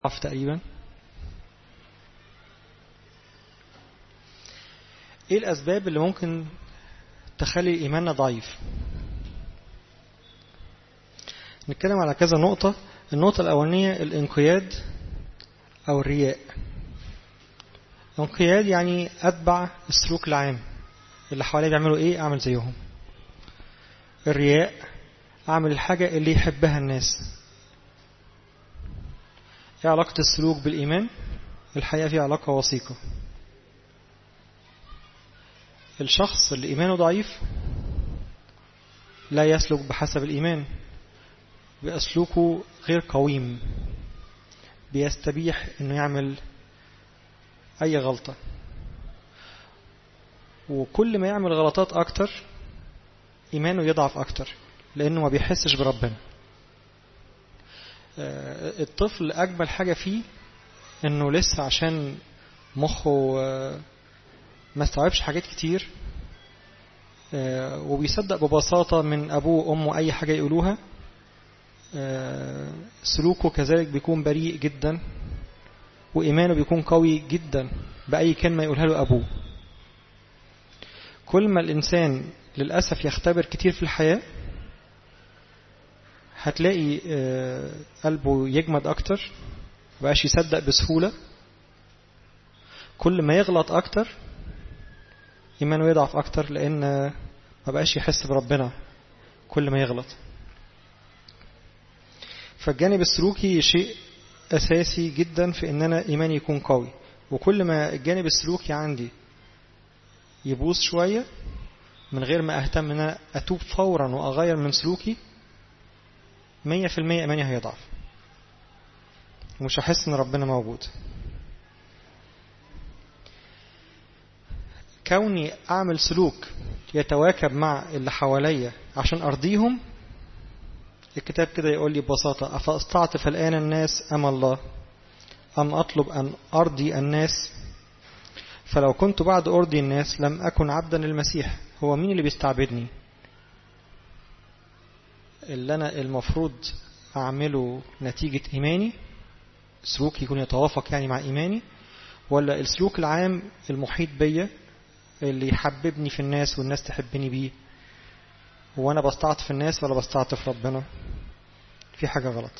ضعف تقريبا ايه الاسباب اللي ممكن تخلي ايماننا ضعيف نتكلم على كذا نقطة النقطة الأولانية الانقياد أو الرياء الانقياد يعني أتبع السلوك العام اللي حواليا بيعملوا إيه أعمل زيهم الرياء أعمل الحاجة اللي يحبها الناس ايه علاقة السلوك بالإيمان الحقيقة في علاقة وثيقة الشخص اللي إيمانه ضعيف لا يسلك بحسب الإيمان بأسلوكه غير قويم بيستبيح أنه يعمل أي غلطة وكل ما يعمل غلطات أكتر إيمانه يضعف أكتر لأنه ما بيحسش بربنا الطفل أجمل حاجة فيه أنه لسه عشان مخه ما استوعبش حاجات كتير وبيصدق ببساطة من أبوه وأمه أي حاجة يقولوها سلوكه كذلك بيكون بريء جدا وإيمانه بيكون قوي جدا بأي كلمة يقولها له أبوه كل ما الإنسان للأسف يختبر كتير في الحياة هتلاقي قلبه يجمد أكتر مبقاش يصدق بسهولة كل ما يغلط أكتر إيمانه يضعف أكتر لأن ما بقاش يحس بربنا كل ما يغلط فالجانب السلوكي شيء أساسي جدا في إن أنا إيماني يكون قوي وكل ما الجانب السلوكي عندي يبوظ شوية من غير ما أهتم إن أنا أتوب فورا وأغير من سلوكي مية في المية إيماني هيضعف ومش هحس إن ربنا موجود كوني أعمل سلوك يتواكب مع اللي حواليا عشان أرضيهم الكتاب كده يقول لي ببساطة أفأستعطف الآن الناس أم الله أم أطلب أن أرضي الناس فلو كنت بعد أرضي الناس لم أكن عبدا للمسيح هو مين اللي بيستعبدني اللي أنا المفروض أعمله نتيجة إيماني سلوك يكون يتوافق يعني مع إيماني ولا السلوك العام المحيط بيا اللي يحببني في الناس والناس تحبني بيه هو أنا بستعطف الناس ولا بستعطف ربنا في حاجة غلط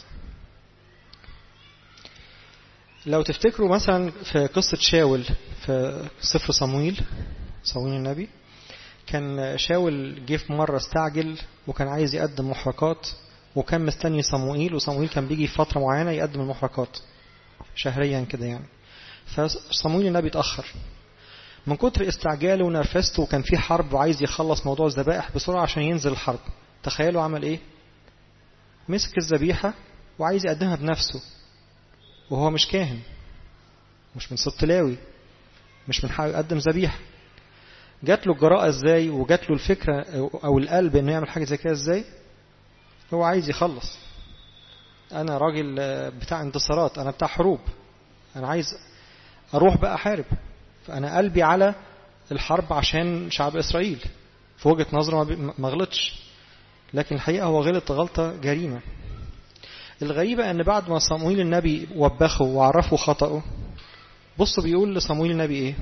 لو تفتكروا مثلا في قصة شاول في سفر صمويل صمويل النبي كان شاول جه في مرة استعجل وكان عايز يقدم محرقات وكان مستني صموئيل وصموئيل كان بيجي في فترة معينة يقدم المحرقات شهريا كده يعني فصموئيل النبي اتأخر من كتر استعجاله ونرفزته وكان في حرب وعايز يخلص موضوع الذبائح بسرعة عشان ينزل الحرب تخيلوا عمل ايه مسك الذبيحة وعايز يقدمها بنفسه وهو مش كاهن مش من سبط لاوي مش من حقه يقدم ذبيحة جات له الجراءة ازاي وجات له الفكرة او القلب انه يعمل حاجة زي كده ازاي هو عايز يخلص انا راجل بتاع انتصارات انا بتاع حروب انا عايز اروح بقى احارب فأنا قلبي على الحرب عشان شعب إسرائيل في وجهة نظره ما غلطش لكن الحقيقة هو غلط غلطة جريمة الغريبة أن بعد ما صمويل النبي وبخه وعرفه خطأه بصوا بيقول لصمويل النبي إيه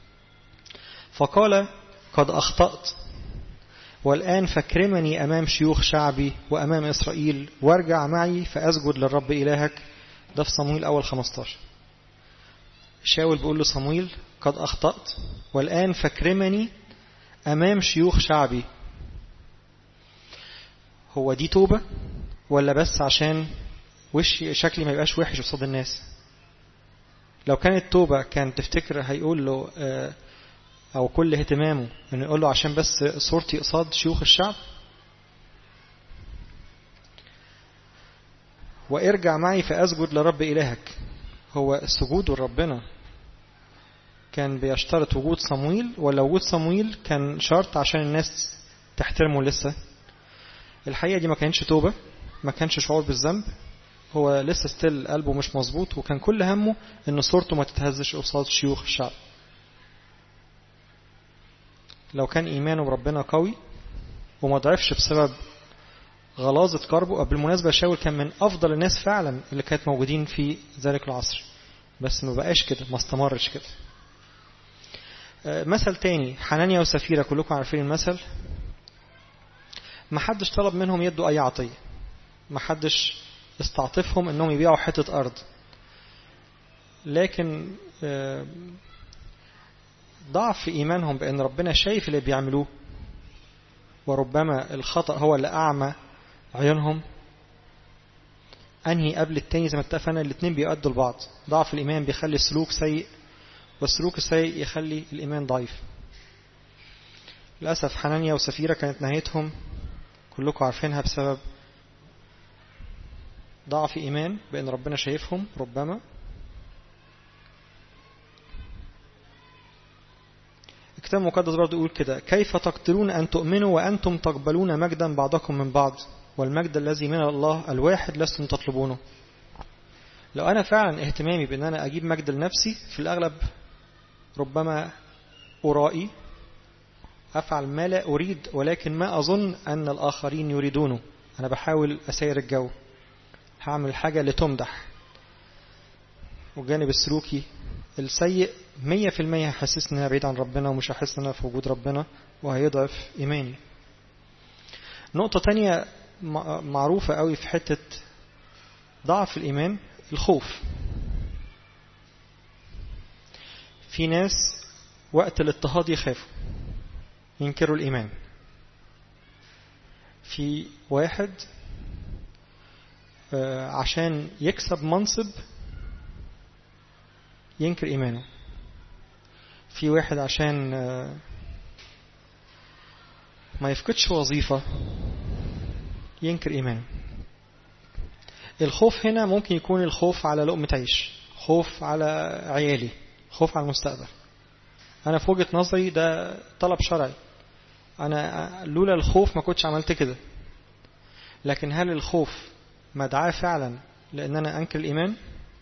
فقال قد أخطأت والآن فاكرمني أمام شيوخ شعبي وأمام إسرائيل وارجع معي فأسجد للرب إلهك ده في صمويل أول 15 شاول بيقول له صمويل قد أخطأت والآن فاكرمني أمام شيوخ شعبي هو دي توبة ولا بس عشان وشي شكلي ما يبقاش وحش قصاد الناس لو كانت توبة كان تفتكر هيقول له أو كل اهتمامه إنه يقول له عشان بس صورتي قصاد شيوخ الشعب وارجع معي فأسجد لرب إلهك هو السجود لربنا كان بيشترط وجود صمويل ولا وجود صمويل كان شرط عشان الناس تحترمه لسه الحقيقة دي ما كانش توبة ما كانش شعور بالذنب هو لسه ستيل قلبه مش مظبوط وكان كل همه ان صورته ما تتهزش قصاد شيوخ الشعب لو كان ايمانه بربنا قوي وما ضعفش بسبب غلاظة قلبه بالمناسبة شاول كان من أفضل الناس فعلا اللي كانت موجودين في ذلك العصر بس ما بقاش كده ما استمرش كده مثل تاني حنانيا وسفيرة كلكم عارفين المثل ما حدش طلب منهم يدوا أي عطية ما حدش استعطفهم انهم يبيعوا حتة أرض لكن ضعف في إيمانهم بأن ربنا شايف اللي بيعملوه وربما الخطأ هو اللي أعمى عيونهم أنهي قبل التاني زي ما اتفقنا الاثنين بيؤدوا لبعض ضعف الإيمان بيخلي السلوك سيء والسلوك السيء يخلي الإيمان ضعيف للأسف حنانيا وسفيرة كانت نهايتهم كلكم عارفينها بسبب ضعف إيمان بأن ربنا شايفهم ربما الكتاب المقدس برضه يقول كده كيف تقدرون أن تؤمنوا وأنتم تقبلون مجدا بعضكم من بعض والمجد الذي من الله الواحد لستم تطلبونه لو أنا فعلا اهتمامي بأن أنا أجيب مجد لنفسي في الأغلب ربما أرائي أفعل ما لا أريد ولكن ما أظن أن الآخرين يريدونه أنا بحاول أسير الجو هعمل حاجة لتمدح والجانب السلوكي السيء مية في المية هحسسني ان انا بعيد عن ربنا ومش هحس ان انا في وجود ربنا وهيضعف ايماني نقطة تانية معروفة قوي في حتة ضعف الايمان الخوف في ناس وقت الاضطهاد يخافوا ينكروا الايمان في واحد عشان يكسب منصب ينكر إيمانه في واحد عشان ما يفقدش وظيفة ينكر إيمانه الخوف هنا ممكن يكون الخوف على لقمة عيش خوف على عيالي خوف على المستقبل أنا في وجهة نظري ده طلب شرعي أنا لولا الخوف ما كنتش عملت كده لكن هل الخوف مدعاة فعلا لأن أنا أنكر الإيمان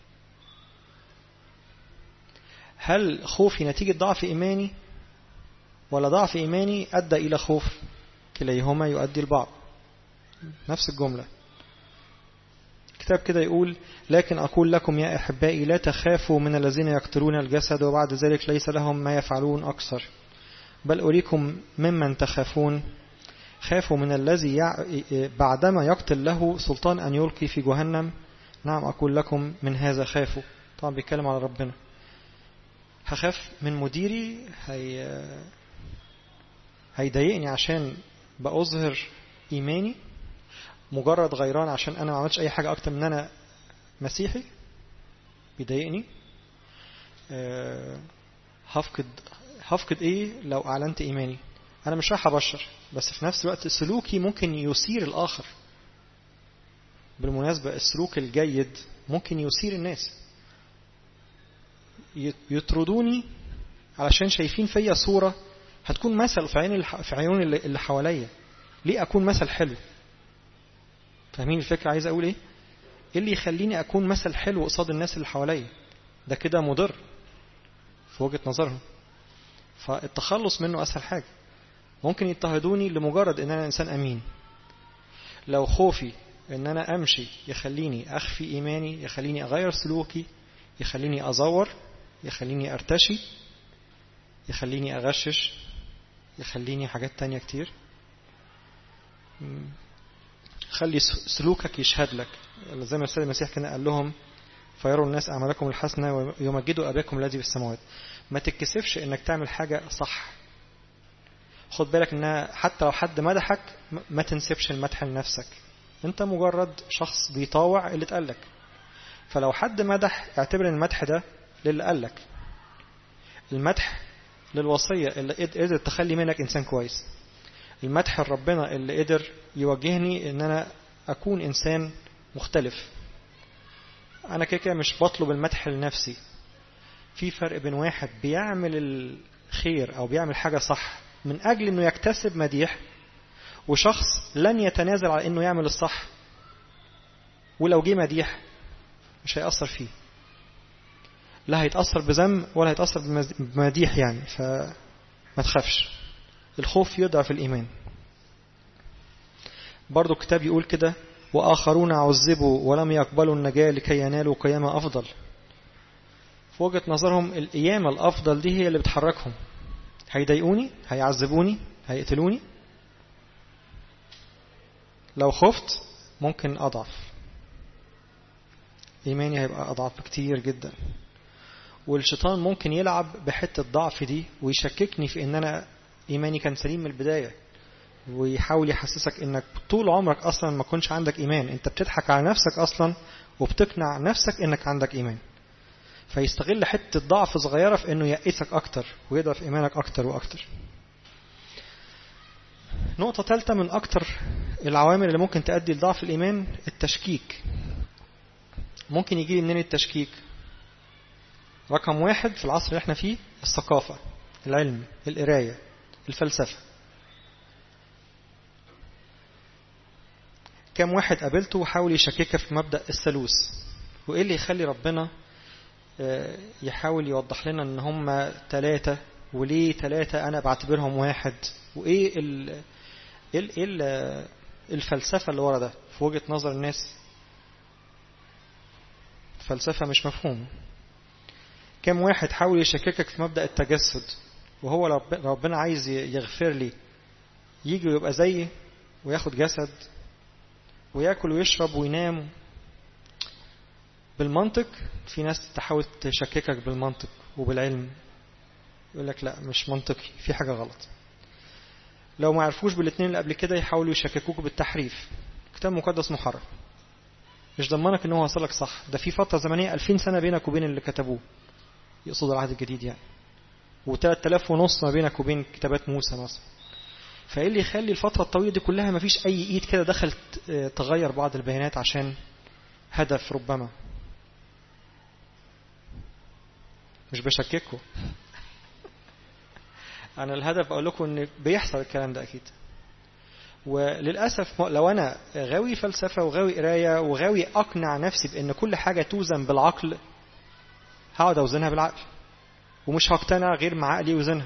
هل خوفي نتيجة ضعف إيماني ولا ضعف إيماني أدى إلى خوف كليهما يؤدي البعض نفس الجملة كتاب كده يقول لكن أقول لكم يا أحبائي لا تخافوا من الذين يقتلون الجسد وبعد ذلك ليس لهم ما يفعلون أكثر بل أريكم ممن تخافون خافوا من الذي بعدما يقتل له سلطان أن يلقي في جهنم نعم أقول لكم من هذا خافوا طبعا بيتكلم على ربنا هخاف من مديري هي هيضايقني عشان بأظهر إيماني مجرد غيران عشان أنا ما عملتش أي حاجة أكتر من أنا مسيحي بيضايقني أه هفقد هفقد إيه لو أعلنت إيماني أنا مش رايح أبشر بس في نفس الوقت سلوكي ممكن يثير الآخر بالمناسبة السلوك الجيد ممكن يثير الناس يطردوني علشان شايفين فيا صورة هتكون مثل في عين في عيون اللي حواليا ليه أكون مثل حلو فاهمين الفكرة عايز أقول إيه إيه اللي يخليني أكون مثل حلو قصاد الناس اللي حواليا ده كده مضر في وجهة نظرهم فالتخلص منه أسهل حاجة ممكن يضطهدوني لمجرد ان انا انسان امين لو خوفي ان انا امشي يخليني اخفي ايماني يخليني اغير سلوكي يخليني ازور يخليني ارتشي يخليني اغشش يخليني حاجات تانية كتير خلي سلوكك يشهد لك زي ما السيد المسيح كان قال لهم فيروا الناس اعمالكم الحسنه ويمجدوا اباكم الذي في السماوات ما تتكسفش انك تعمل حاجه صح خد بالك انها حتى لو حد مدحك ما تنسبش المدح لنفسك انت مجرد شخص بيطاوع اللي اتقالك فلو حد مدح اعتبر ان المدح ده للي قالك المدح للوصية اللي قدر تخلي منك انسان كويس المدح لربنا اللي قدر يوجهني ان انا اكون انسان مختلف انا كده كده مش بطلب المدح لنفسي في فرق بين واحد بيعمل الخير او بيعمل حاجة صح من أجل أنه يكتسب مديح وشخص لن يتنازل على أنه يعمل الصح ولو جه مديح مش هيأثر فيه لا هيتأثر بذنب ولا هيتأثر بمديح يعني فما تخافش الخوف يضعف الإيمان برضو الكتاب يقول كده وآخرون عذبوا ولم يقبلوا النجاة لكي ينالوا قيامة أفضل في وجهة نظرهم القيامة الأفضل دي هي اللي بتحركهم هيضايقوني هيعذبوني هيقتلوني لو خفت ممكن أضعف إيماني هيبقى أضعف بكتير جدا والشيطان ممكن يلعب بحتة ضعف دي ويشككني في إن أنا إيماني كان سليم من البداية ويحاول يحسسك إنك طول عمرك أصلا ما كنش عندك إيمان أنت بتضحك على نفسك أصلا وبتقنع نفسك إنك عندك إيمان فيستغل حتة ضعف صغيرة في إنه يأسك أكتر ويضعف إيمانك أكتر وأكتر نقطة ثالثة من أكتر العوامل اللي ممكن تؤدي لضعف الإيمان التشكيك ممكن يجي منين التشكيك رقم واحد في العصر اللي احنا فيه الثقافة العلم القراية الفلسفة كم واحد قابلته وحاول يشككك في مبدأ الثالوث وإيه اللي يخلي ربنا يحاول يوضح لنا ان هم ثلاثة وليه ثلاثة انا بعتبرهم واحد وايه ال ال ال الفلسفة اللي ورا ده في وجهة نظر الناس فلسفة مش مفهوم كم واحد حاول يشككك في مبدأ التجسد وهو ربنا عايز يغفر لي يجي ويبقى زيي وياخد جسد وياكل ويشرب وينام بالمنطق في ناس تحاول تشككك بالمنطق وبالعلم يقول لك لا مش منطقي في حاجة غلط لو ما عرفوش بالاثنين اللي قبل كده يحاولوا يشككوك بالتحريف كتاب مقدس محرف مش ضمنك ان هو وصلك صح ده في فترة زمنية 2000 سنة بينك وبين اللي كتبوه يقصد العهد الجديد يعني و3000 ونص ما بينك وبين كتابات موسى مثلا فايه اللي يخلي الفترة الطويلة دي كلها ما فيش اي ايد كده دخلت تغير بعض البيانات عشان هدف ربما مش بشككه انا الهدف اقول لكم ان بيحصل الكلام ده اكيد وللاسف لو انا غاوي فلسفه وغاوي قرايه وغاوي اقنع نفسي بان كل حاجه توزن بالعقل هقعد اوزنها بالعقل ومش هقتنع غير مع عقلي يوزنها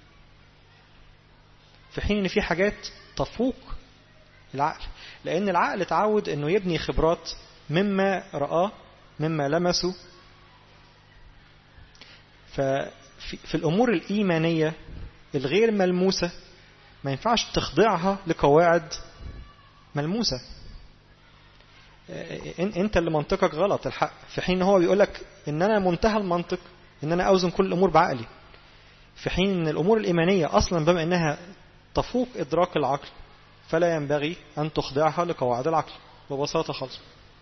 في حين ان في حاجات تفوق العقل لان العقل اتعود انه يبني خبرات مما رآه مما لمسه ففي الأمور الإيمانية الغير ملموسة ما ينفعش تخضعها لقواعد ملموسة انت اللي منطقك غلط الحق في حين هو بيقول لك ان انا منتهى المنطق ان انا اوزن كل الامور بعقلي في حين ان الامور الايمانيه اصلا بما انها تفوق ادراك العقل فلا ينبغي ان تخضعها لقواعد العقل ببساطه خالص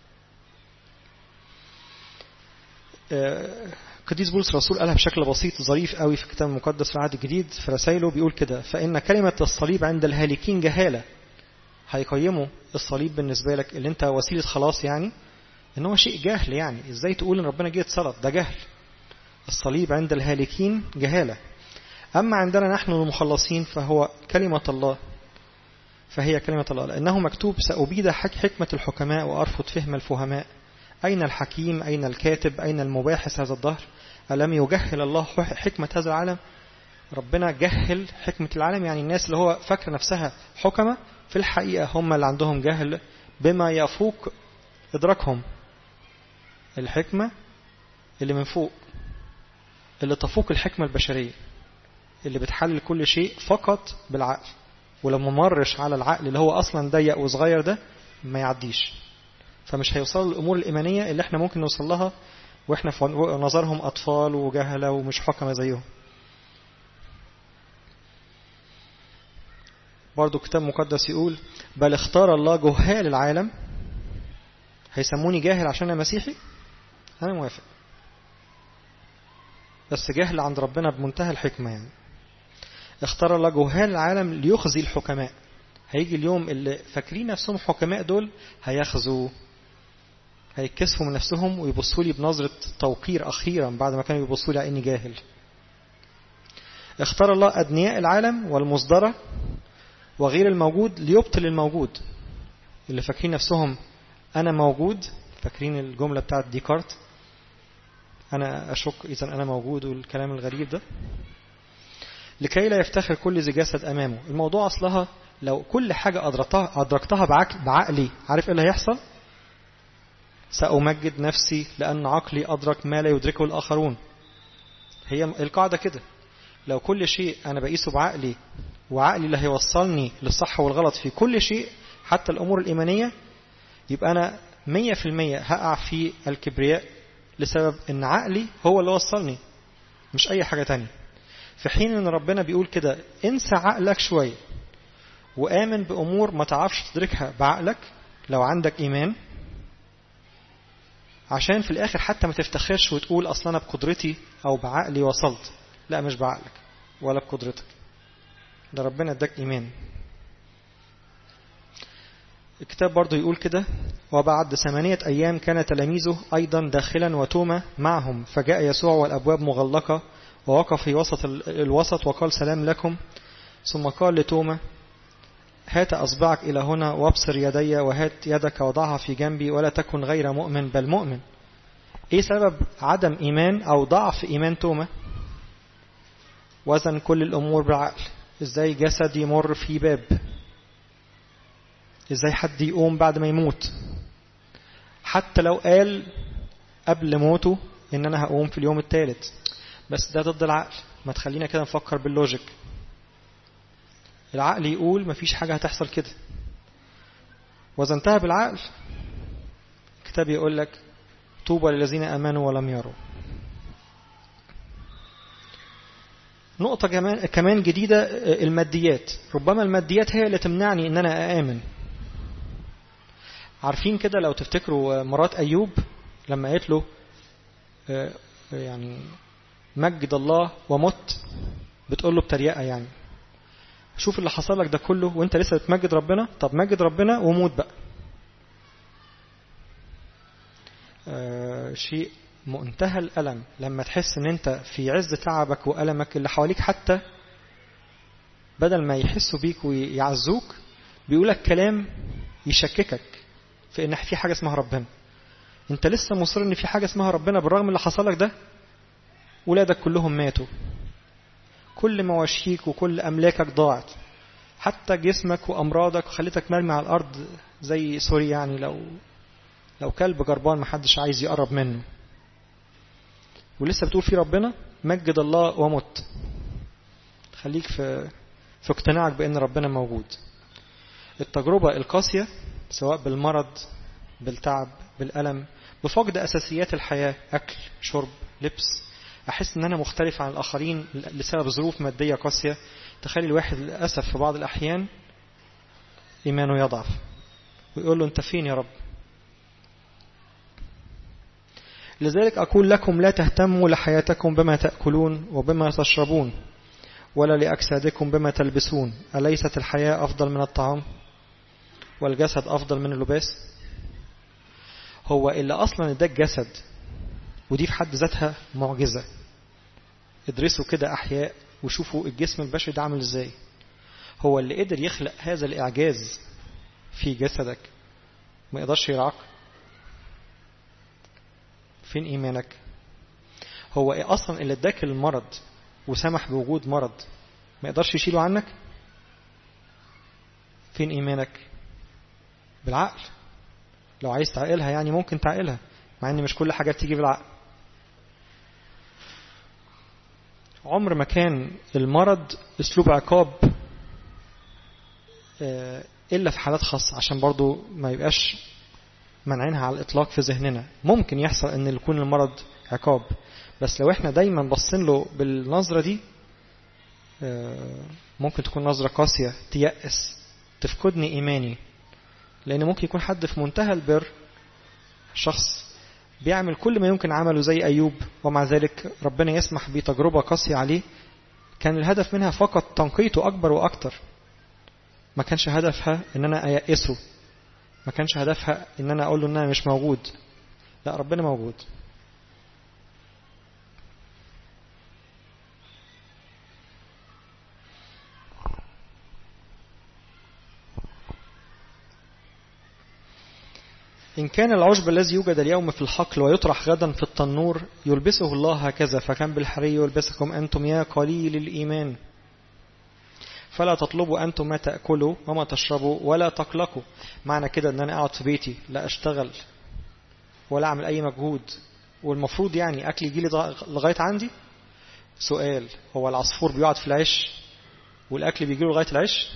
قديس بولس الرسول قالها بشكل بسيط ظريف قوي في الكتاب المقدس في العهد الجديد في رسائله بيقول كده فإن كلمة الصليب عند الهالكين جهالة هيقيموا الصليب بالنسبة لك اللي انت وسيلة خلاص يعني ان هو شيء جهل يعني ازاي تقول ان ربنا جه اتصلب ده جهل الصليب عند الهالكين جهالة أما عندنا نحن المخلصين فهو كلمة الله فهي كلمة الله لأنه مكتوب سأبيد حكمة الحكماء وأرفض فهم الفهماء أين الحكيم أين الكاتب أين المباحث هذا الظهر ألم يجهل الله حكمة هذا العالم ربنا جهل حكمة العالم يعني الناس اللي هو فاكرة نفسها حكمة في الحقيقة هم اللي عندهم جهل بما يفوق إدراكهم الحكمة اللي من فوق اللي تفوق الحكمة البشرية اللي بتحلل كل شيء فقط بالعقل ولو ما مرش على العقل اللي هو أصلا ضيق وصغير ده ما يعديش فمش هيوصلوا للأمور الإيمانية اللي احنا ممكن نوصل لها واحنا في نظرهم أطفال وجهلة ومش حكمة زيهم برضو كتاب مقدس يقول بل اختار الله جهال العالم هيسموني جاهل عشان أنا مسيحي أنا موافق بس جهل عند ربنا بمنتهى الحكمة يعني اختار الله جهال العالم ليخزي الحكماء هيجي اليوم اللي فاكرين نفسهم حكماء دول هيخزوا هيتكسفوا من نفسهم ويبصوا لي بنظرة توقير أخيرا بعد ما كانوا يبصوا لي على إني جاهل اختار الله أدنياء العالم والمصدرة وغير الموجود ليبطل الموجود اللي فاكرين نفسهم أنا موجود فاكرين الجملة بتاعت ديكارت أنا أشك إذا أنا موجود والكلام الغريب ده لكي لا يفتخر كل ذي جسد أمامه الموضوع أصلها لو كل حاجة أدركتها, أدركتها بعقلي عارف إيه اللي هيحصل سأمجد نفسي لأن عقلي أدرك ما لا يدركه الآخرون هي القاعدة كده لو كل شيء أنا بقيسه بعقلي وعقلي اللي هيوصلني للصح والغلط في كل شيء حتى الأمور الإيمانية يبقى أنا مية في المية هقع في الكبرياء لسبب أن عقلي هو اللي وصلني مش أي حاجة تانية في حين أن ربنا بيقول كده انسى عقلك شوية وآمن بأمور ما تعرفش تدركها بعقلك لو عندك إيمان عشان في الآخر حتى ما تفتخرش وتقول أصلا أنا بقدرتي أو بعقلي وصلت لا مش بعقلك ولا بقدرتك ده ربنا اداك إيمان الكتاب برضه يقول كده وبعد ثمانية أيام كان تلاميذه أيضا داخلا وتوما معهم فجاء يسوع والأبواب مغلقة ووقف في وسط الوسط وقال سلام لكم ثم قال لتوما هات أصبعك إلى هنا وابصر يدي وهات يدك وضعها في جنبي ولا تكن غير مؤمن بل مؤمن إيه سبب عدم إيمان أو ضعف إيمان توما وزن كل الأمور بالعقل إزاي جسد يمر في باب إزاي حد يقوم بعد ما يموت حتى لو قال قبل موته إن أنا هقوم في اليوم الثالث بس ده ضد العقل ما تخلينا كده نفكر باللوجيك العقل يقول مفيش حاجة هتحصل كده وزنتها بالعقل الكتاب يقول لك طوبى للذين امنوا ولم يروا نقطة كمان كمان جديدة الماديات ربما الماديات هي اللي تمنعني ان انا اامن عارفين كده لو تفتكروا مرات ايوب لما قالت له يعني مجد الله ومت بتقول له بتريقة يعني شوف اللي حصل لك ده كله وانت لسه بتمجد ربنا طب مجد ربنا وموت بقى آه شيء منتهى الألم لما تحس ان انت في عز تعبك وألمك اللي حواليك حتى بدل ما يحسوا بيك ويعزوك بيقولك كلام يشككك في ان في حاجة اسمها ربنا انت لسه مصر ان في حاجة اسمها ربنا بالرغم اللي حصل لك ده ولادك كلهم ماتوا كل مواشيك وكل أملاكك ضاعت حتى جسمك وأمراضك وخليتك مرمي على الأرض زي سوري يعني لو لو كلب جربان محدش عايز يقرب منه ولسه بتقول في ربنا مجد الله ومت خليك في في اقتناعك بأن ربنا موجود التجربة القاسية سواء بالمرض بالتعب بالألم بفقد أساسيات الحياة أكل شرب لبس أحس إن أنا مختلف عن الآخرين لسبب ظروف مادية قاسية تخلي الواحد للأسف في بعض الأحيان إيمانه يضعف ويقول له أنت فين يا رب لذلك أقول لكم لا تهتموا لحياتكم بما تأكلون وبما تشربون ولا لأجسادكم بما تلبسون أليست الحياة أفضل من الطعام والجسد أفضل من اللباس هو إلا أصلا ده الجسد ودي في حد ذاتها معجزة ادرسوا كده أحياء وشوفوا الجسم البشري ده عامل ازاي هو اللي قدر يخلق هذا الإعجاز في جسدك ما يقدرش يرعاك فين إيمانك هو إيه أصلا اللي اداك المرض وسمح بوجود مرض ما يقدرش يشيله عنك فين إيمانك بالعقل لو عايز تعقلها يعني ممكن تعقلها مع ان مش كل حاجة بتيجي بالعقل عمر ما كان المرض اسلوب عقاب الا في حالات خاصة عشان برضو ما يبقاش منعينها على الاطلاق في ذهننا ممكن يحصل ان يكون المرض عقاب بس لو احنا دايما باصين له بالنظرة دي ممكن تكون نظرة قاسية تيأس تفقدني ايماني لان ممكن يكون حد في منتهى البر شخص بيعمل كل ما يمكن عمله زي أيوب ومع ذلك ربنا يسمح بتجربة قاسية عليه كان الهدف منها فقط تنقيته أكبر وأكتر ما كانش هدفها إن أنا أيأسه ما كانش هدفها إن أنا أقول له إن أنا مش موجود لا ربنا موجود إن كان العشب الذي يوجد اليوم في الحقل ويطرح غدا في التنور يلبسه الله هكذا فكان بالحري يلبسكم أنتم يا قليل الإيمان فلا تطلبوا أنتم ما تأكلوا وما تشربوا ولا تقلقوا معنى كده أن أنا أقعد في بيتي لا أشتغل ولا أعمل أي مجهود والمفروض يعني أكل يجي لي لغاية عندي سؤال هو العصفور بيقعد في العش والأكل بيجي له لغاية العش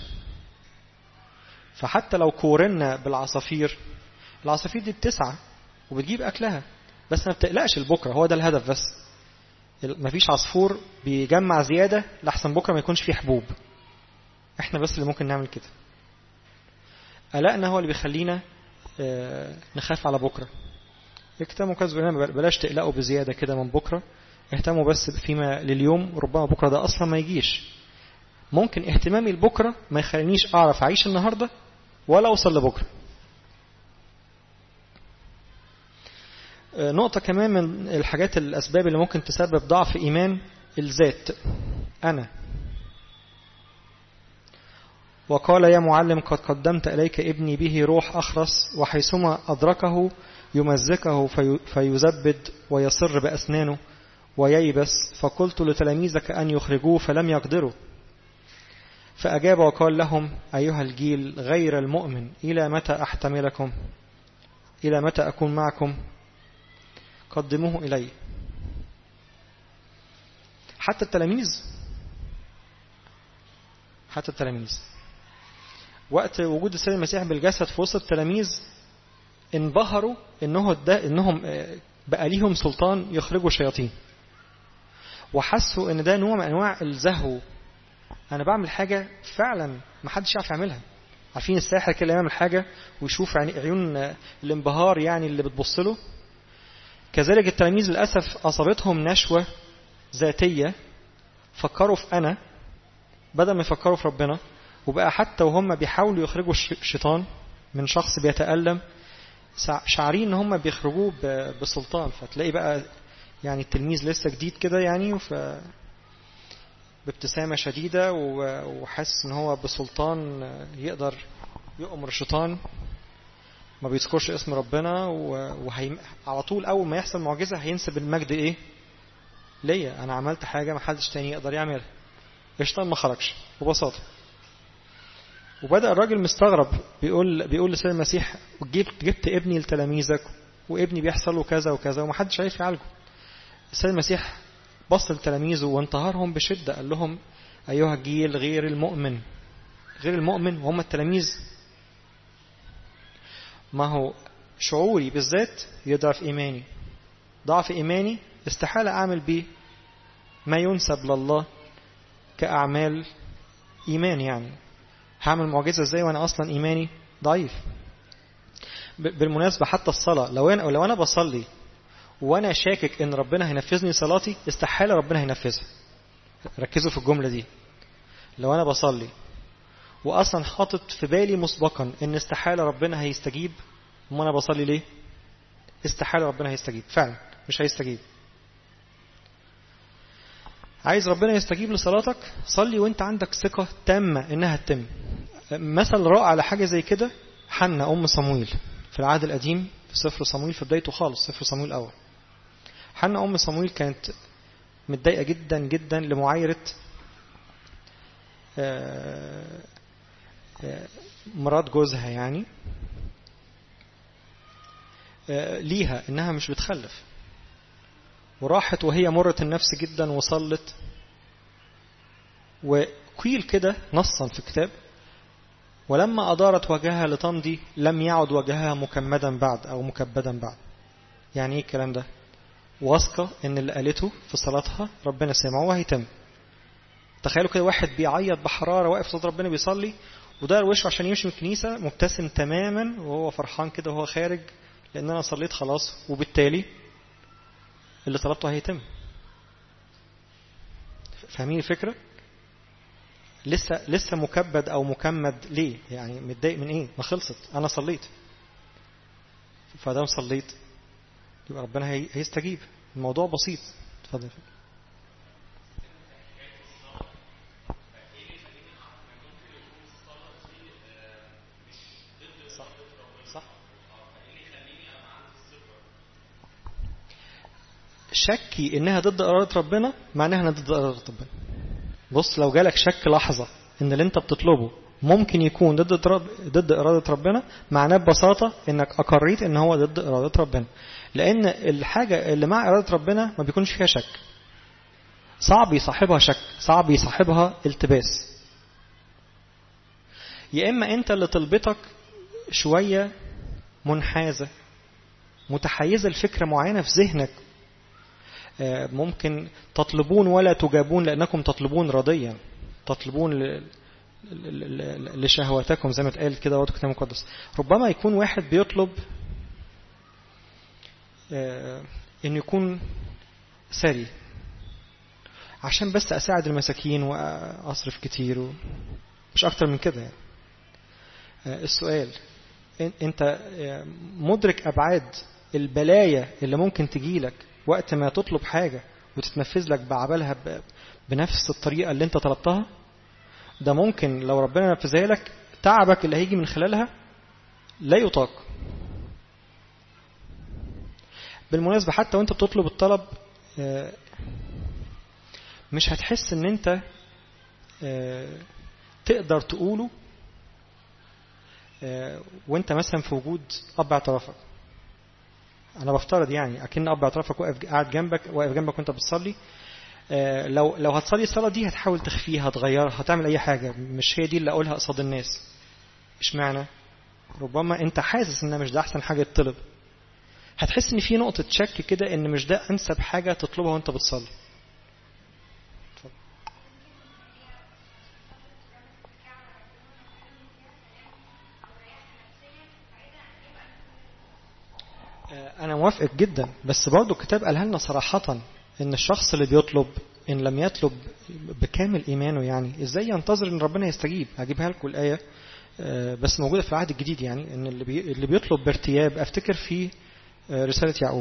فحتى لو كورنا بالعصافير العصافير دي بتسعى وبتجيب أكلها بس ما بتقلقش لبكرة هو ده الهدف بس مفيش عصفور بيجمع زيادة لحسن بكرة ما يكونش فيه حبوب احنا بس اللي ممكن نعمل كده قلقنا هو اللي بيخلينا نخاف على بكرة اكتموا كذب بلاش تقلقوا بزيادة كده من بكرة اهتموا بس فيما لليوم ربما بكرة ده أصلا ما يجيش ممكن اهتمامي لبكرة ما يخلينيش أعرف أعيش النهاردة ولا أوصل لبكرة نقطة كمان من الحاجات الأسباب اللي ممكن تسبب ضعف إيمان الذات أنا وقال يا معلم قد قدمت إليك ابني به روح أخرس وحيثما أدركه يمزكه في فيزبد ويصر بأسنانه وييبس فقلت لتلاميذك أن يخرجوه فلم يقدروا فأجاب وقال لهم أيها الجيل غير المؤمن إلى متى أحتملكم إلى متى أكون معكم قدموه إلي حتى التلاميذ حتى التلاميذ وقت وجود السيد المسيح بالجسد في وسط التلاميذ انبهروا انه ده انهم بقى ليهم سلطان يخرجوا شياطين وحسوا ان ده نوع من انواع الزهو انا بعمل حاجه فعلا ما حدش يعرف يعملها عارفين الساحر كده يعمل حاجه ويشوف عيون الانبهار يعني اللي بتبص له كذلك التلاميذ للاسف اصابتهم نشوه ذاتيه فكروا في انا بدل ما يفكروا في ربنا وبقى حتى وهم بيحاولوا يخرجوا الشيطان من شخص بيتألم شعرين ان هم بيخرجوه بسلطان فتلاقي بقى يعني التلميذ لسه جديد كده يعني ف بابتسامة شديدة وحاسس ان هو بسلطان يقدر يؤمر الشيطان ما بيذكرش اسم ربنا وهي على طول اول ما يحصل معجزة هينسب المجد ايه ليا انا عملت حاجة ما حدش تاني يقدر يعملها الشيطان ما خرجش ببساطة وبدأ الراجل مستغرب بيقول بيقول لسيد المسيح جبت جبت ابني لتلاميذك وابني بيحصل له كذا وكذا ومحدش عارف يعالجه السيد المسيح بص لتلاميذه وانتهرهم بشدة قال لهم أيها الجيل غير المؤمن غير المؤمن وهم التلاميذ ما هو شعوري بالذات يضعف إيماني ضعف إيماني استحالة أعمل به ما ينسب لله كأعمال إيمان يعني هعمل معجزة ازاي وانا اصلا ايماني ضعيف بالمناسبة حتى الصلاة لو انا لو انا بصلي وانا شاكك ان ربنا هينفذني صلاتي استحالة ربنا هينفذها ركزوا في الجملة دي لو انا بصلي واصلا حاطط في بالي مسبقا ان استحالة ربنا هيستجيب ما انا بصلي ليه استحالة ربنا هيستجيب فعلا مش هيستجيب عايز ربنا يستجيب لصلاتك صلي وانت عندك ثقة تامة انها تتم مثل رائع لحاجة زي كده حنة أم صمويل في العهد القديم في سفر صمويل في بدايته خالص سفر صمويل الأول حنة أم صمويل كانت متضايقة جدا جدا لمعايرة مرات جوزها يعني ليها انها مش بتخلف وراحت وهي مرة النفس جدا وصلت وقيل كده نصا في الكتاب ولما أدارت وجهها لتمضي لم يعد وجهها مكمدا بعد أو مكبدا بعد يعني ايه الكلام ده واثقة ان اللي قالته في صلاتها ربنا سمعه وهيتم تخيلوا كده واحد بيعيط بحرارة واقف صوت ربنا بيصلي ودار وشه عشان يمشي من الكنيسة مبتسم تماما وهو فرحان كده وهو خارج لأن أنا صليت خلاص وبالتالي اللي طلبته هيتم فاهمين الفكرة لسه لسه مكبد او مكمد ليه يعني متضايق من ايه ما خلصت انا صليت فدام صليت يبقى ربنا هيستجيب الموضوع بسيط اتفضل شكي انها ضد اراده ربنا معناها انها ضد اراده ربنا بص لو جالك شك لحظه ان اللي انت بتطلبه ممكن يكون ضد ضد إرادة ربنا معناه ببساطة انك اقريت ان هو ضد إرادة ربنا لان الحاجة اللي مع إرادة ربنا ما بيكونش فيها شك صعب يصاحبها شك صعب يصاحبها التباس يا إما أنت اللي طلبتك شوية منحازة متحيزة لفكرة معينة في ذهنك ممكن تطلبون ولا تجابون لأنكم تطلبون رضيا تطلبون لشهواتكم زي ما اتقال كده وقت الكتاب المقدس ربما يكون واحد بيطلب ان يكون ثري عشان بس اساعد المساكين واصرف كتير و... مش اكتر من كده يعني. السؤال انت مدرك ابعاد البلايا اللي ممكن تجيلك وقت ما تطلب حاجة وتتنفذ لك بعبالها بنفس الطريقة اللي انت طلبتها ده ممكن لو ربنا نفذها لك تعبك اللي هيجي من خلالها لا يطاق بالمناسبة حتى وانت بتطلب الطلب مش هتحس ان انت تقدر تقوله وانت مثلا في وجود اب اعترافك انا بفترض يعني اكن اب اعترافك واقف قاعد جنبك واقف جنبك وانت بتصلي لو لو هتصلي الصلاه دي هتحاول تخفيها تغيرها هتعمل اي حاجه مش هي دي اللي اقولها قصاد الناس اشمعنى ربما انت حاسس ان مش ده احسن حاجه تطلب هتحس ان في نقطه شك كده ان مش ده انسب حاجه تطلبها وانت بتصلي أنا موافق جدا بس برضو الكتاب قالها لنا صراحة إن الشخص اللي بيطلب إن لم يطلب بكامل إيمانه يعني إزاي ينتظر إن ربنا يستجيب هجيبها لكم الآية بس موجودة في العهد الجديد يعني إن اللي, بي اللي بيطلب بارتياب أفتكر في رسالة يعقوب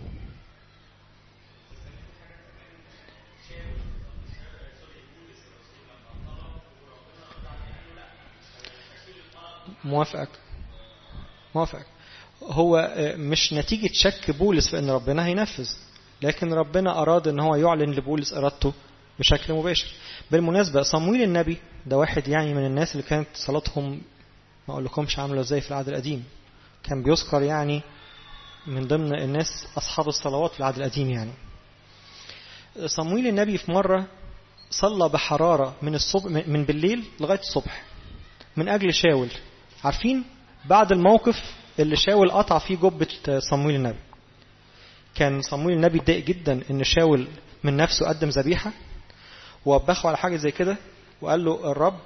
موافقك موافقك هو مش نتيجة شك بولس في أن ربنا هينفذ لكن ربنا أراد أن هو يعلن لبولس إرادته بشكل مباشر بالمناسبة صمويل النبي ده واحد يعني من الناس اللي كانت صلاتهم ما أقول لكمش عاملة ازاي في العهد القديم كان بيذكر يعني من ضمن الناس أصحاب الصلوات في العهد القديم يعني صمويل النبي في مرة صلى بحرارة من الصبح من بالليل لغاية الصبح من أجل شاول عارفين بعد الموقف اللي شاول قطع فيه جبة صمويل النبي كان صمويل النبي اتضايق جدا ان شاول من نفسه قدم ذبيحة ووبخه على حاجة زي كده وقال له الرب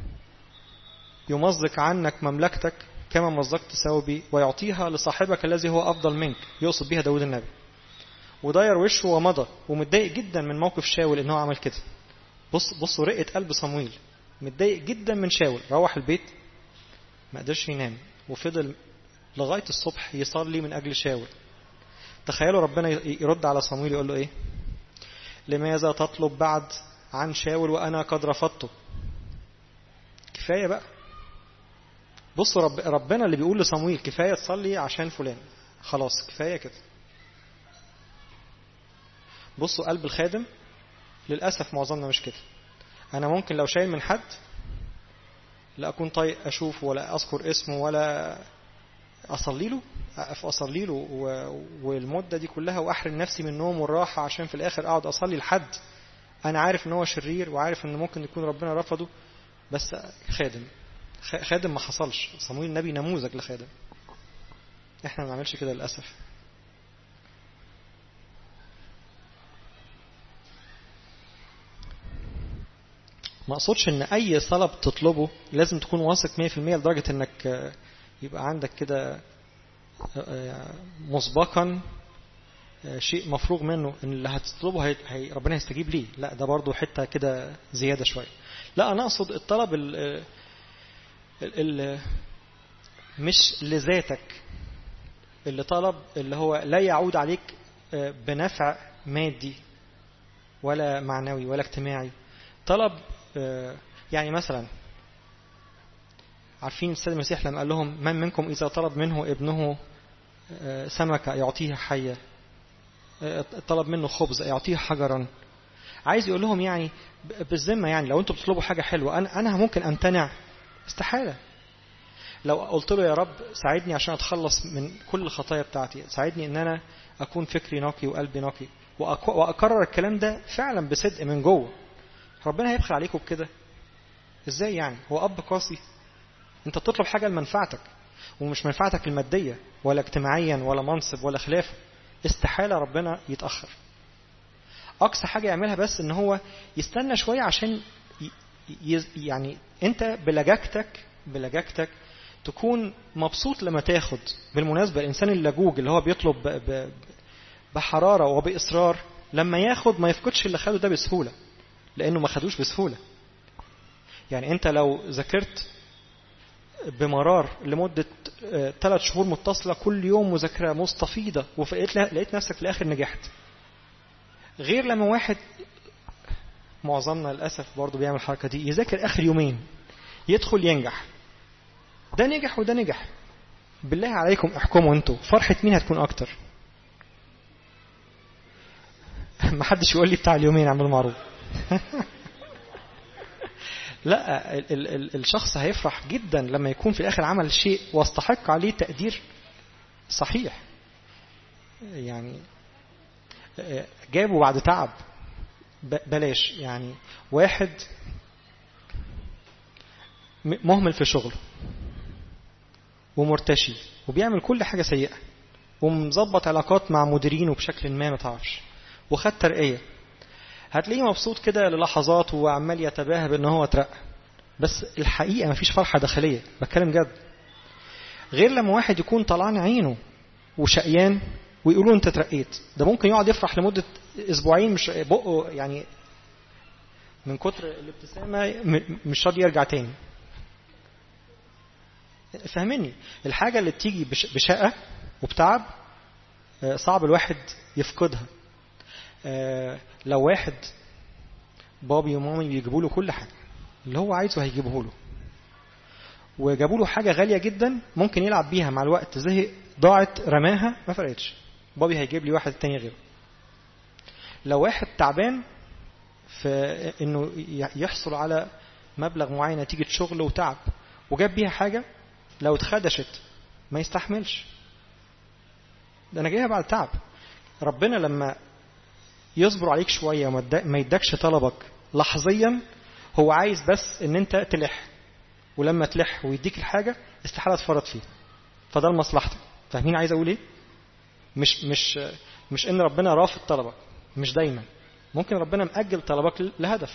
يمزق عنك مملكتك كما مزقت ثوبي ويعطيها لصاحبك الذي هو أفضل منك يقصد بيها داود النبي وداير وشه ومضى ومتضايق جدا من موقف شاول ان هو عمل كده بص بصوا رقة قلب صمويل متضايق جدا من شاول روح البيت ما قدرش ينام وفضل لغاية الصبح يصلي من أجل شاول تخيلوا ربنا يرد على صمويل يقول له إيه لماذا تطلب بعد عن شاول وأنا قد رفضته كفاية بقى بصوا رب ربنا اللي بيقول لصمويل كفاية تصلي عشان فلان خلاص كفاية كده بصوا قلب الخادم للأسف معظمنا مش كده أنا ممكن لو شايل من حد لا أكون طايق أشوفه ولا أذكر اسمه ولا أصلي له أقف أصلي له والمدة دي كلها وأحرم نفسي من النوم والراحة عشان في الآخر أقعد أصلي لحد أنا عارف إن هو شرير وعارف إن ممكن يكون ربنا رفضه بس خادم خادم ما حصلش صمويل النبي نموذج لخادم احنا ما بنعملش كده للأسف ما اقصدش ان اي طلب تطلبه لازم تكون واثق 100% لدرجة انك يبقى عندك كده مسبقا شيء مفروغ منه ان اللي هتطلبه هي هي ربنا يستجيب ليه لا ده برضو حتة كده زيادة شوية لا انا اقصد الطلب ال ال ال مش لذاتك اللي طلب اللي هو لا يعود عليك بنفع مادي ولا معنوي ولا اجتماعي طلب يعني مثلا عارفين السيد المسيح لما قال لهم من منكم إذا طلب منه ابنه سمكة يعطيه حية طلب منه خبز يعطيه حجرا عايز يقول لهم يعني بالذمة يعني لو انتوا بتطلبوا حاجة حلوة أنا أنا ممكن أمتنع استحالة لو قلت له يا رب ساعدني عشان أتخلص من كل الخطايا بتاعتي ساعدني إن أنا أكون فكري نقي وقلبي نقي وأكرر الكلام ده فعلا بصدق من جوه ربنا هيبخل عليكم بكده ازاي يعني هو أب قاسي انت بتطلب حاجة لمنفعتك ومش منفعتك المادية ولا اجتماعيا ولا منصب ولا خلافه استحالة ربنا يتأخر أقصى حاجة يعملها بس إن هو يستنى شوية عشان يعني أنت بلجاجتك بلجاجتك تكون مبسوط لما تاخد بالمناسبة الإنسان اللجوج اللي هو بيطلب بحرارة وبإصرار لما ياخد ما يفقدش اللي خده ده بسهولة لأنه ما خدوش بسهولة يعني أنت لو ذاكرت بمرار لمدة ثلاث شهور متصلة كل يوم مذاكرة مستفيضة ولقيت لقيت نفسك في الآخر نجحت غير لما واحد معظمنا للأسف برضه بيعمل الحركة دي يذاكر آخر يومين يدخل ينجح ده نجح وده نجح بالله عليكم احكموا انتوا فرحة مين هتكون أكتر ما حدش يقول لي بتاع اليومين اعمل معروف لا ال ال ال الشخص هيفرح جدا لما يكون في الآخر عمل شيء واستحق عليه تقدير صحيح يعني جابه بعد تعب بلاش يعني واحد مهمل في شغله ومرتشي وبيعمل كل حاجة سيئة ومظبط علاقات مع مديرينه بشكل ما ما تعرفش وخد ترقية هتلاقيه مبسوط كده للحظات وعمال يتباهى بان هو اترقى بس الحقيقة مفيش فرحة داخلية بتكلم جد غير لما واحد يكون طلعان عينه وشقيان ويقولوا انت اترقيت ده ممكن يقعد يفرح لمدة اسبوعين مش بقه يعني من كتر الابتسامة مش راضي يرجع تاني فهمني الحاجة اللي بتيجي بشقة وبتعب صعب الواحد يفقدها لو واحد بابي ومامي بيجيبوا له كل حاجة اللي هو عايزه هيجيبه له وجابوا له حاجة غالية جدا ممكن يلعب بيها مع الوقت زهق ضاعت رماها ما فرقتش بابي هيجيب لي واحد تاني غيره لو واحد تعبان في انه يحصل على مبلغ معين نتيجة شغل وتعب وجاب بيها حاجة لو اتخدشت ما يستحملش ده انا جايها بعد تعب ربنا لما يصبر عليك شوية وما يدكش طلبك لحظيا هو عايز بس ان انت تلح ولما تلح ويديك الحاجة استحالة تفرط فيه فده لمصلحتك فاهمين عايز اقول ايه مش مش مش ان ربنا رافض طلبك مش دايما ممكن ربنا مأجل طلبك لهدف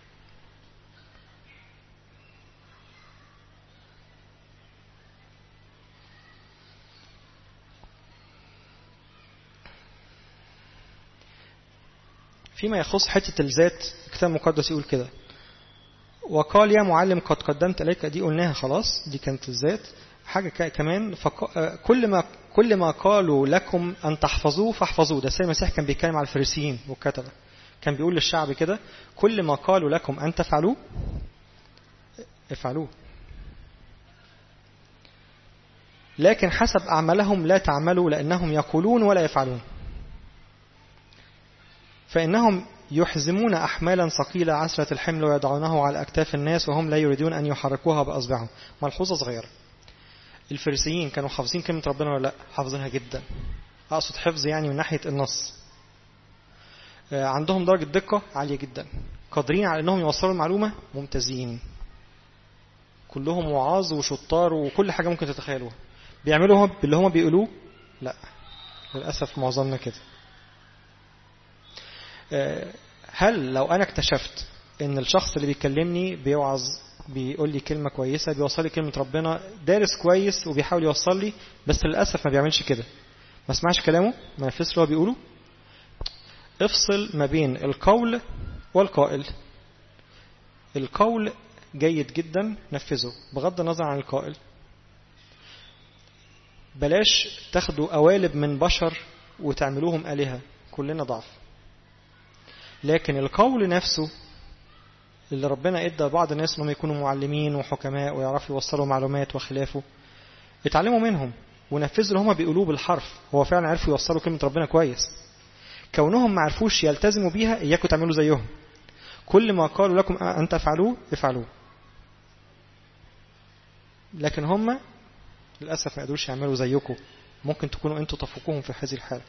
فيما يخص حتة الذات الكتاب المقدس يقول كده وقال يا معلم قد قدمت إليك دي قلناها خلاص دي كانت الذات حاجة كمان كل ما كل ما قالوا لكم أن تحفظوه فاحفظوه ده السيد المسيح كان بيتكلم على الفريسيين والكتبة كان بيقول للشعب كده كل ما قالوا لكم أن تفعلوه افعلوه لكن حسب أعمالهم لا تعملوا لأنهم يقولون ولا يفعلون فإنهم يحزمون أحمالا ثقيلة عسرة الحمل ويضعونه على أكتاف الناس وهم لا يريدون أن يحركوها بأصبعهم ملحوظة صغيرة الفريسيين كانوا حافظين كلمة ربنا ولا لا حافظينها جدا أقصد حفظ يعني من ناحية النص عندهم درجة دقة عالية جدا قادرين على أنهم يوصلوا المعلومة ممتازين كلهم وعاظ وشطار وكل حاجة ممكن تتخيلوها بيعملوا باللي هم بيقولوه لا للأسف معظمنا كده هل لو أنا اكتشفت ان الشخص اللي بيكلمني بيوعظ بيقول لي كلمة كويسة بيوصل لي كلمة ربنا دارس كويس وبيحاول يوصل لي بس للأسف ما بيعملش كده ما اسمعش كلامه ما ينفذش اللي هو بيقوله افصل ما بين القول والقائل القول جيد جدا نفذه بغض النظر عن القائل بلاش تاخدوا قوالب من بشر وتعملوهم آلهة كلنا ضعف لكن القول نفسه اللي ربنا ادى بعض الناس انهم يكونوا معلمين وحكماء ويعرفوا يوصلوا معلومات وخلافه اتعلموا منهم ونفذوا اللي هما بيقولوه بالحرف هو فعلا عرفوا يوصلوا كلمة ربنا كويس كونهم ما عرفوش يلتزموا بيها إياكم تعملوا زيهم كل ما قالوا لكم أن تفعلوه افعلوه لكن هم للأسف ما قدروش يعملوا زيكم ممكن تكونوا أنتوا تفوقوهم في هذه الحالة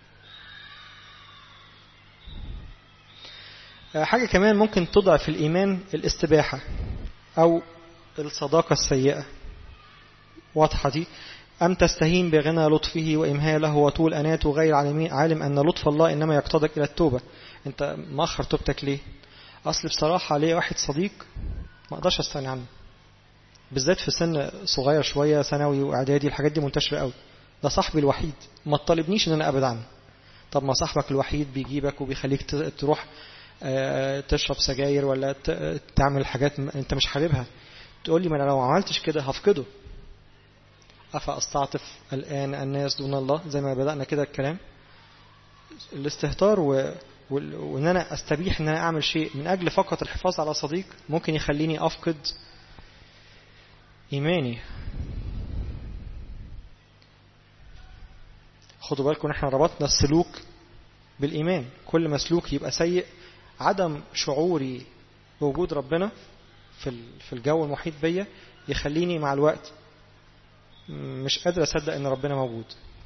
حاجة كمان ممكن تضعف الإيمان الاستباحة أو الصداقة السيئة واضحة دي أم تستهين بغنى لطفه وإمهاله وطول أناته غير عالم أن لطف الله إنما يقتضك إلى التوبة أنت مأخر توبتك ليه أصل بصراحة ليه واحد صديق ما أقدرش أستغني عنه بالذات في سن صغير شوية ثانوي وإعدادي الحاجات دي منتشرة قوي ده صاحبي الوحيد ما تطالبنيش إن أنا أبعد عنه طب ما صاحبك الوحيد بيجيبك وبيخليك تروح تشرب سجاير ولا تعمل حاجات أنت مش حاببها تقول لي ما أنا لو عملتش كده هفقده أفأستعطف الآن الناس دون الله زي ما بدأنا كده الكلام الاستهتار و... وان انا استبيح ان انا اعمل شيء من اجل فقط الحفاظ على صديق ممكن يخليني افقد ايماني خدوا بالكم احنا ربطنا السلوك بالايمان كل ما سلوك يبقى سيء عدم شعوري بوجود ربنا في في الجو المحيط بيا يخليني مع الوقت مش قادر اصدق ان ربنا موجود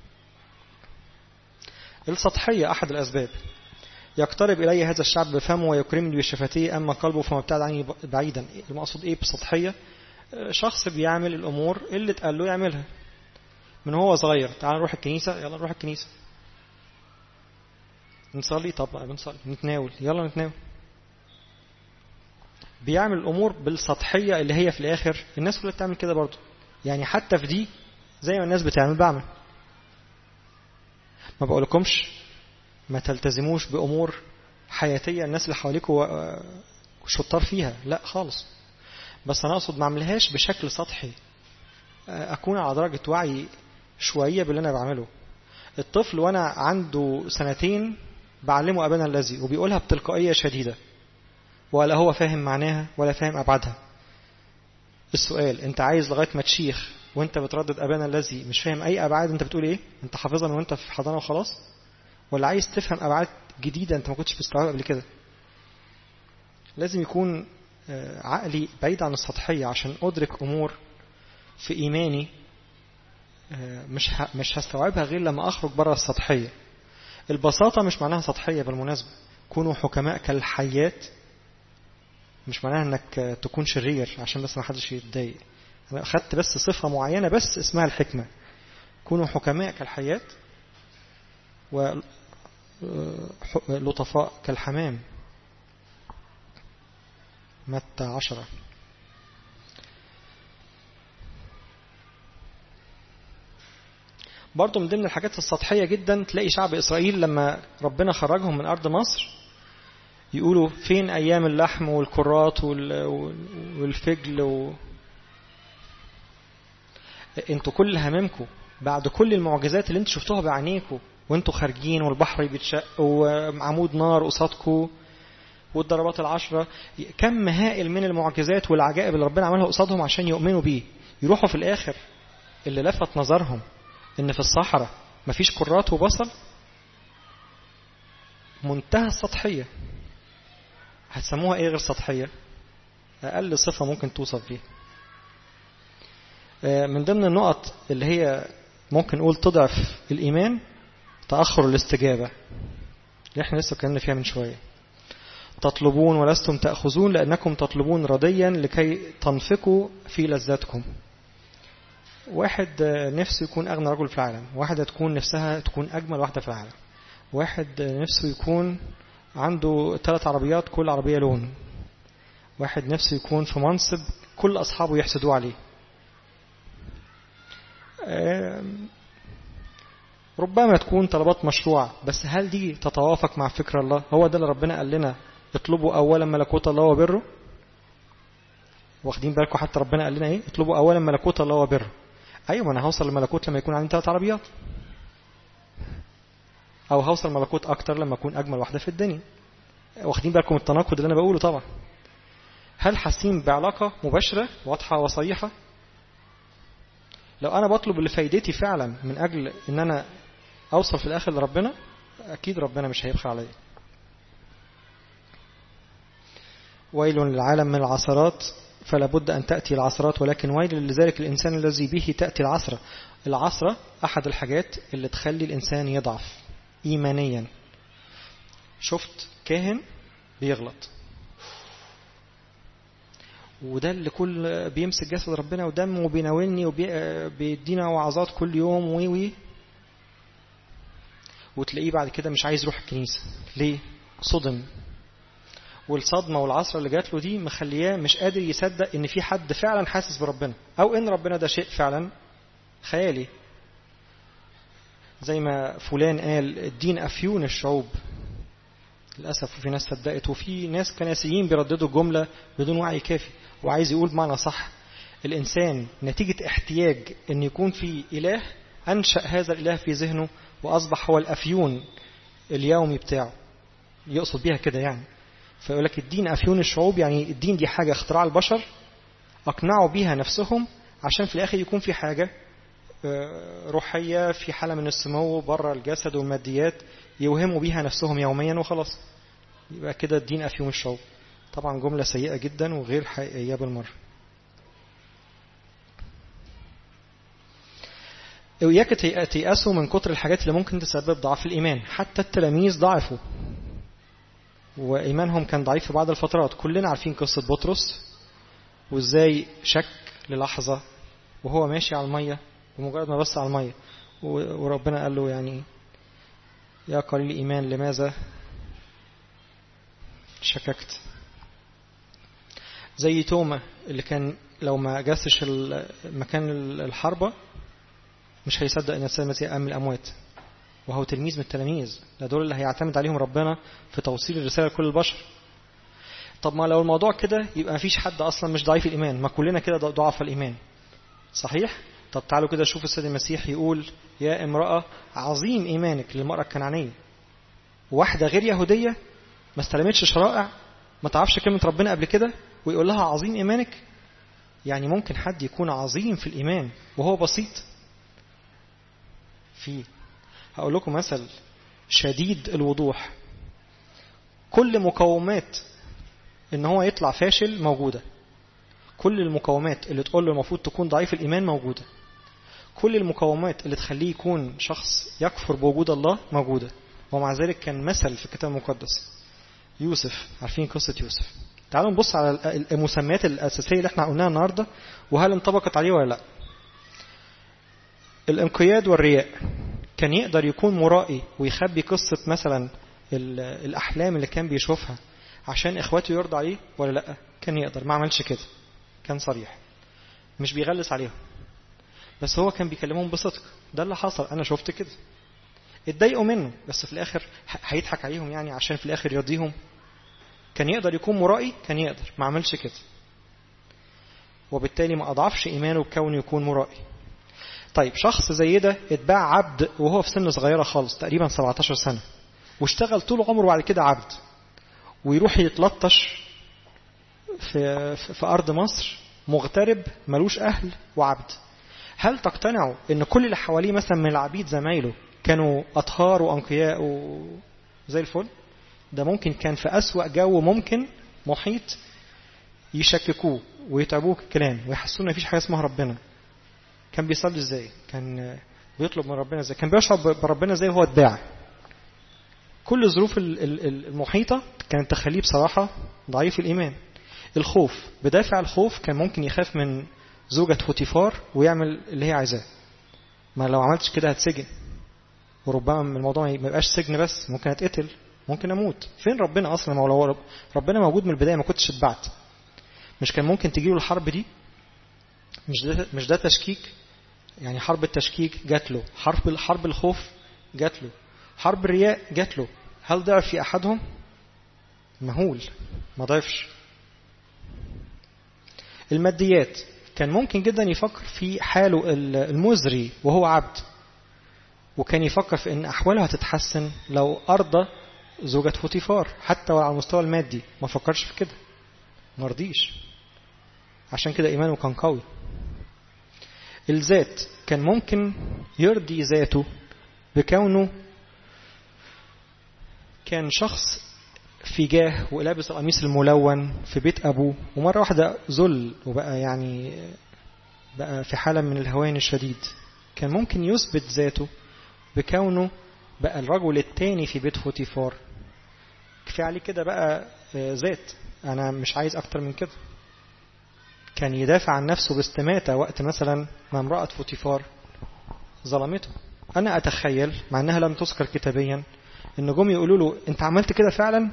السطحيه احد الاسباب يقترب إلي هذا الشعب بفمه ويكرمني بشفتيه أما قلبه فما ابتعد عني بعيدا المقصود إيه بسطحية شخص بيعمل الأمور اللي اتقال له يعملها من هو صغير تعال نروح الكنيسة يلا نروح الكنيسة نصلي طب بنصلي نتناول يلا نتناول بيعمل الأمور بالسطحية اللي هي في الآخر الناس كلها بتعمل كده برضه يعني حتى في دي زي ما الناس بتعمل بعمل ما بقولكمش ما تلتزموش بأمور حياتية الناس اللي حواليكوا شطار فيها لا خالص بس أنا أقصد ما أعملهاش بشكل سطحي أكون على درجة وعي شوية باللي أنا بعمله الطفل وأنا عنده سنتين بعلمه أبانا الذي وبيقولها بتلقائية شديدة ولا هو فاهم معناها ولا فاهم أبعادها السؤال أنت عايز لغاية ما تشيخ وأنت بتردد أبانا الذي مش فاهم أي أبعاد أنت بتقول إيه أنت حافظها من وأنت في حضانة وخلاص ولا عايز تفهم أبعاد جديدة أنت ما كنتش مستوعبها قبل كده لازم يكون عقلي بعيد عن السطحية عشان أدرك أمور في إيماني مش مش هستوعبها غير لما أخرج بره السطحية البساطة مش معناها سطحية بالمناسبة كونوا حكماء كالحيات مش معناها انك تكون شرير عشان بس ما حدش يتضايق انا اخدت بس صفة معينة بس اسمها الحكمة كونوا حكماء كالحيات ولطفاء كالحمام متى عشرة برضو من ضمن الحاجات السطحية جدا تلاقي شعب إسرائيل لما ربنا خرجهم من أرض مصر يقولوا فين أيام اللحم والكرات والفجل و... انتوا كل هممكم بعد كل المعجزات اللي انتوا شفتوها بعينيكم وانتوا خارجين والبحر بيتشق وعمود نار قصادكم والضربات العشرة كم هائل من المعجزات والعجائب اللي ربنا عملها قصادهم عشان يؤمنوا بيه يروحوا في الآخر اللي لفت نظرهم ان في الصحراء مفيش كرات وبصل منتهى السطحية هتسموها ايه غير سطحية اقل صفة ممكن توصف بيها من ضمن النقط اللي هي ممكن نقول تضعف الإيمان تأخر الاستجابة اللي احنا لسه اتكلمنا فيها من شوية تطلبون ولستم تأخذون لأنكم تطلبون رديا لكي تنفقوا في لذاتكم واحد نفسه يكون أغنى رجل في العالم واحدة تكون نفسها تكون أجمل واحدة في العالم واحد نفسه يكون عنده ثلاث عربيات كل عربية لون واحد نفسه يكون في منصب كل أصحابه يحسدوه عليه ربما تكون طلبات مشروعة بس هل دي تتوافق مع فكر الله هو ده اللي ربنا قال لنا اطلبوا أولا ملكوت الله وبره واخدين بالكم حتى ربنا قال لنا ايه اطلبوا أولا ملكوت الله وبره أيوة أنا هوصل لملكوت لما يكون عندي ثلاث عربيات أو هوصل ملكوت أكتر لما أكون أجمل واحدة في الدنيا واخدين بالكم التناقض اللي أنا بقوله طبعا هل حاسين بعلاقة مباشرة واضحة وصريحة لو أنا بطلب لفايدتي فعلا من أجل أن أنا أوصل في الآخر لربنا أكيد ربنا مش هيبخل عليا ويل للعالم من العثرات فلا بد أن تأتي العثرات ولكن ويل لذلك الإنسان الذي به تأتي العثرة العثرة أحد الحاجات اللي تخلي الإنسان يضعف إيمانيا شفت كاهن بيغلط وده اللي كل بيمسك جسد ربنا ودمه وبيناولني وبيدينا وعظات كل يوم وي وي وتلاقيه بعد كده مش عايز يروح الكنيسة ليه؟ صدم والصدمة والعصرة اللي جات له دي مخلياه مش قادر يصدق ان في حد فعلا حاسس بربنا او ان ربنا ده شيء فعلا خيالي زي ما فلان قال الدين افيون الشعوب للأسف في ناس صدقت وفي ناس كناسيين بيرددوا الجملة بدون وعي كافي وعايز يقول بمعنى صح الإنسان نتيجة احتياج أن يكون في إله أنشأ هذا الإله في ذهنه وأصبح هو الأفيون اليومي بتاعه يقصد بيها كده يعني فيقول لك الدين أفيون الشعوب يعني الدين دي حاجة اختراع البشر أقنعوا بيها نفسهم عشان في الآخر يكون في حاجة روحية في حالة من السمو بره الجسد والماديات يوهموا بيها نفسهم يوميا وخلاص يبقى كده الدين أفيون الشعوب طبعا جملة سيئة جدا وغير حقيقية بالمرة وإياك تيأسوا من كتر الحاجات اللي ممكن تسبب ضعف الإيمان حتى التلاميذ ضعفوا وإيمانهم كان ضعيف في بعض الفترات كلنا عارفين قصة بطرس وإزاي شك للحظة وهو ماشي على المية ومجرد ما بص على المية وربنا قال له يعني يا قليل إيمان لماذا شككت زي توما اللي كان لو ما جسش مكان الحربة مش هيصدق ان السيد المسيح قام من الاموات وهو تلميذ من التلاميذ ده دول اللي هيعتمد عليهم ربنا في توصيل الرساله لكل البشر طب ما لو الموضوع كده يبقى مفيش حد اصلا مش ضعيف الايمان ما كلنا كده ضعف الايمان صحيح طب تعالوا كده شوف السيد المسيح يقول يا امراه عظيم ايمانك للمراه الكنعانيه واحده غير يهوديه ما استلمتش شرائع ما تعرفش كلمه ربنا قبل كده ويقول لها عظيم ايمانك يعني ممكن حد يكون عظيم في الايمان وهو بسيط في هقول لكم مثل شديد الوضوح كل مقومات ان هو يطلع فاشل موجوده كل المقومات اللي تقول له المفروض تكون ضعيف الايمان موجوده كل المقومات اللي تخليه يكون شخص يكفر بوجود الله موجوده ومع ذلك كان مثل في الكتاب المقدس يوسف عارفين قصه يوسف تعالوا نبص على المسميات الاساسيه اللي احنا قلناها النهارده وهل انطبقت عليه ولا لا الانقياد والرياء كان يقدر يكون مرائي ويخبي قصة مثلا الأحلام اللي كان بيشوفها عشان إخواته يرضى عليه ولا لأ كان يقدر ما عملش كده كان صريح مش بيغلس عليهم بس هو كان بيكلمهم بصدق ده اللي حصل أنا شفت كده اتضايقوا منه بس في الآخر هيضحك عليهم يعني عشان في الآخر يرضيهم كان يقدر يكون مرائي كان يقدر ما عملش كده وبالتالي ما أضعفش إيمانه بكونه يكون مرائي طيب شخص زي ده اتباع عبد وهو في سن صغيرة خالص تقريبا 17 سنة واشتغل طول عمره بعد كده عبد ويروح يتلطش في, في أرض مصر مغترب ملوش أهل وعبد هل تقتنعوا ان كل اللي حواليه مثلا من العبيد زمايله كانوا أطهار وأنقياء وزي الفل ده ممكن كان في أسوأ جو ممكن محيط يشككوه ويتعبوه الكلام ويحسوا ان مفيش حاجه اسمها ربنا كان بيصلي ازاي كان بيطلب من ربنا ازاي كان بيشعر بربنا ازاي وهو اتباع كل الظروف المحيطة كانت تخليه بصراحة ضعيف الإيمان الخوف بدافع الخوف كان ممكن يخاف من زوجة فوتيفار ويعمل اللي هي عايزاه ما لو عملتش كده هتسجن وربما الموضوع ما يبقاش سجن بس ممكن اتقتل ممكن اموت فين ربنا اصلا ما لو ربنا موجود من البدايه ما كنتش اتبعت مش كان ممكن تجيله الحرب دي مش ده مش ده تشكيك يعني حرب التشكيك جات له حرب حرب الخوف جات له حرب الرياء جات له هل ضعف في احدهم مهول ما ضعفش الماديات كان ممكن جدا يفكر في حاله المزري وهو عبد وكان يفكر في ان احواله هتتحسن لو ارضى زوجة فوتيفار حتى على المستوى المادي ما فكرش في كده ما رضيش عشان كده ايمانه كان قوي الذات كان ممكن يرضي ذاته بكونه كان شخص في جاه ولابس القميص الملون في بيت أبوه ومرة واحدة ذل وبقى يعني بقى في حالة من الهوان الشديد كان ممكن يثبت ذاته بكونه بقى الرجل التاني في بيت فوتيفار كفاية عليه كده بقى ذات أنا مش عايز أكتر من كده كان يدافع عن نفسه باستماتة وقت مثلا ما امرأة فوتيفار ظلمته أنا أتخيل مع أنها لم تذكر كتابيا إن جم يقولوا له أنت عملت كده فعلا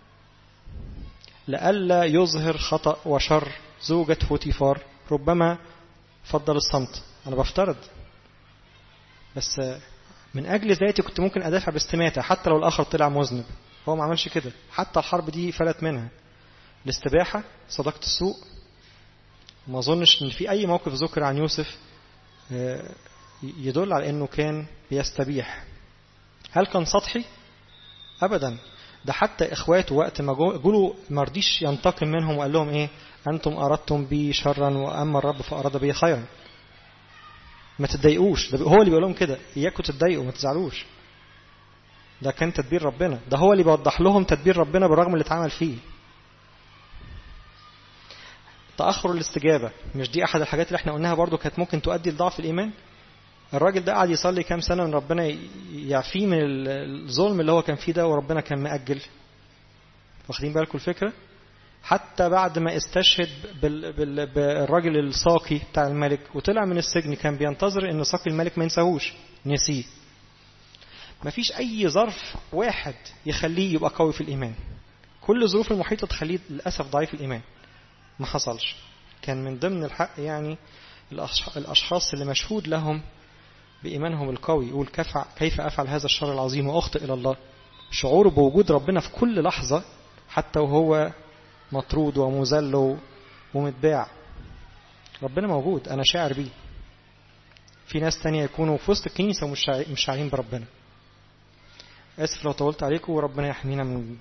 لئلا يظهر خطأ وشر زوجة فوتيفار ربما فضل الصمت أنا بفترض بس من أجل ذاتي كنت ممكن أدافع باستماتة حتى لو الآخر طلع مذنب هو ما عملش كده حتى الحرب دي فلت منها الاستباحة صداقة السوء ما أظنش إن في أي موقف ذكر عن يوسف يدل على أنه كان بيستبيح هل كان سطحي؟ أبدا ده حتى إخواته وقت ما جولوا ما رضيش ينتقم منهم وقال لهم إيه أنتم أردتم بي شرا وأما الرب فأراد بي خيرا ما تتضايقوش ده هو اللي بيقول لهم كده إياكم تتضايقوا ما تزعلوش ده كان تدبير ربنا ده هو اللي بيوضح لهم تدبير ربنا بالرغم اللي اتعمل فيه تأخر الاستجابة مش دي أحد الحاجات اللي احنا قلناها برضو كانت ممكن تؤدي لضعف الإيمان الراجل ده قعد يصلي كام سنة من ربنا يعفيه من الظلم اللي هو كان فيه ده وربنا كان مأجل واخدين بالكم الفكرة حتى بعد ما استشهد بال... بال... بالراجل الساقي بتاع الملك وطلع من السجن كان بينتظر ان ساقي الملك ما ينساهوش نسيه مفيش اي ظرف واحد يخليه يبقى قوي في الايمان كل الظروف المحيطة تخليه للأسف ضعيف الإيمان ما حصلش كان من ضمن الحق يعني الأشخاص اللي مشهود لهم بإيمانهم القوي يقول كيف أفعل هذا الشر العظيم وأخطئ إلى الله شعوره بوجود ربنا في كل لحظة حتى وهو مطرود ومذل ومتباع ربنا موجود أنا شاعر بيه في ناس تانية يكونوا في وسط الكنيسة ومش شاعرين بربنا آسف لو طولت عليكم وربنا يحمينا من